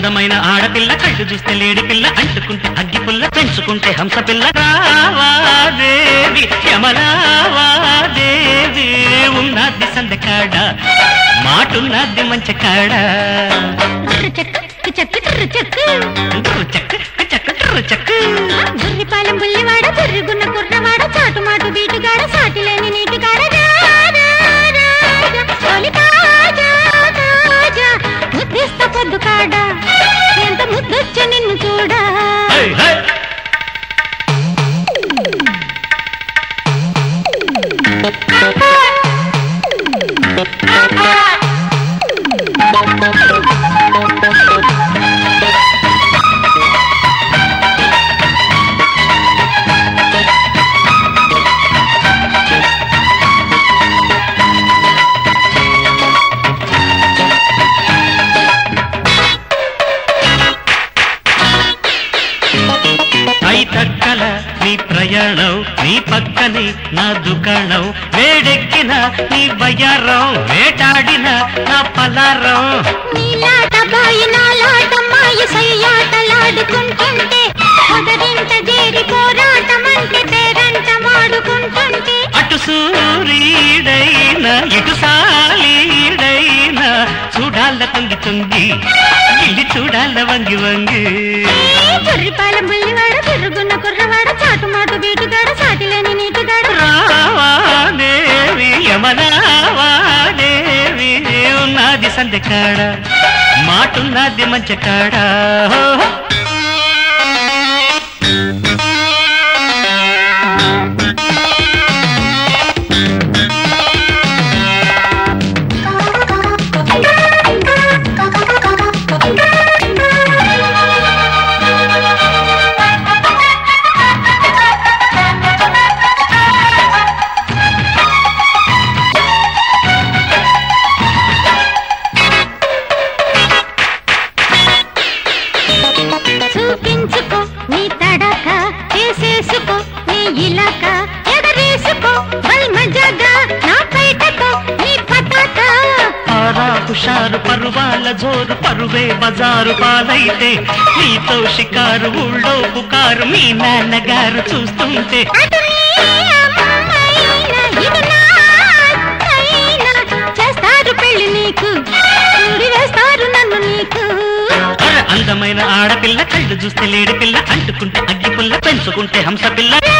అందమైన ఆడపిల్ల కళ్ళు చూస్తే లేడి పిల్ల అంటుకుంటే అగ్గి పుల్ల పెంచుకుంటే హంస పిల్ల రావాదేవి యమలావాదేవి ఉన్నది సందకాడ మాటున్నది మంచి కాడ చెక్కు చెక్కు చెక్కు చెక్కు దుర్రు చెక్ చెక్ దుర్రు చెక్ గుర్రిపాలెం బుల్లివాడ తిరుగున్న కుర్రవాడ చాటు మాటు బీటుగాడ సాటి లేని నీటిగాడ రా, రా, రా, రా. తొలి తాజా, తాజా, ముద్దిస్త పొద్దు కాడ ఎంత ముద్దొచ్చ నిన్ను చూడా హే, హే. ఐ తక్కల నీ ప్రయాణం నీ పక్కనే నా దుకాణం వేడెక్కిన నీ బయ్యారం వేటాడిన నా పలారం నీలాట బాయి నాలాట మాయ సయ్యాటలాడుకుంటుంటే మొదరింట చేరి పోరాటమంటే పేరంట వాడుకుంటుంటే అటు సూరీడైనా ఇటు సాలీడైనా చూడాల తొంగి తొంగి ఇల్లి చూడాల వంగి వంగి చెర్రిపాలెం బుల్లివాడ తిరుగున్న కుర్రవాడ చాటు మాటు బీటుగాడ సాటిలేని నీటిగాడ రావాదేవి యమనావాదేవి ఉన్నది సందెకాడ మాటున్నది మంచి కాడ చూపించుకో నీ తడక చేసేసుకో నీ ఇలాక ఎగరేసుకో బల్ మజాగా నా పైటకో నీ పతాక ఆరా హుషారు పరువాల జోరు పరువే బజారు పాలైతే నీతో షికారు ఊళ్ళో పుకారు మీ నాన్నగారు చూస్తుంటే అటు నీ అమ్మైనా, ఇటు నా అత్తైనా, చేస్తారు పెళ్లి నీకు ఊడి వేస్తారు నన్ను నీకు అర అందమైన ఆడపిల్ల కళ్ళు చూస్తే లేడి పిల్ల అంటుకుంటే అగ్గి పుల్ల పెంచుకుంటే హంస పిల్ల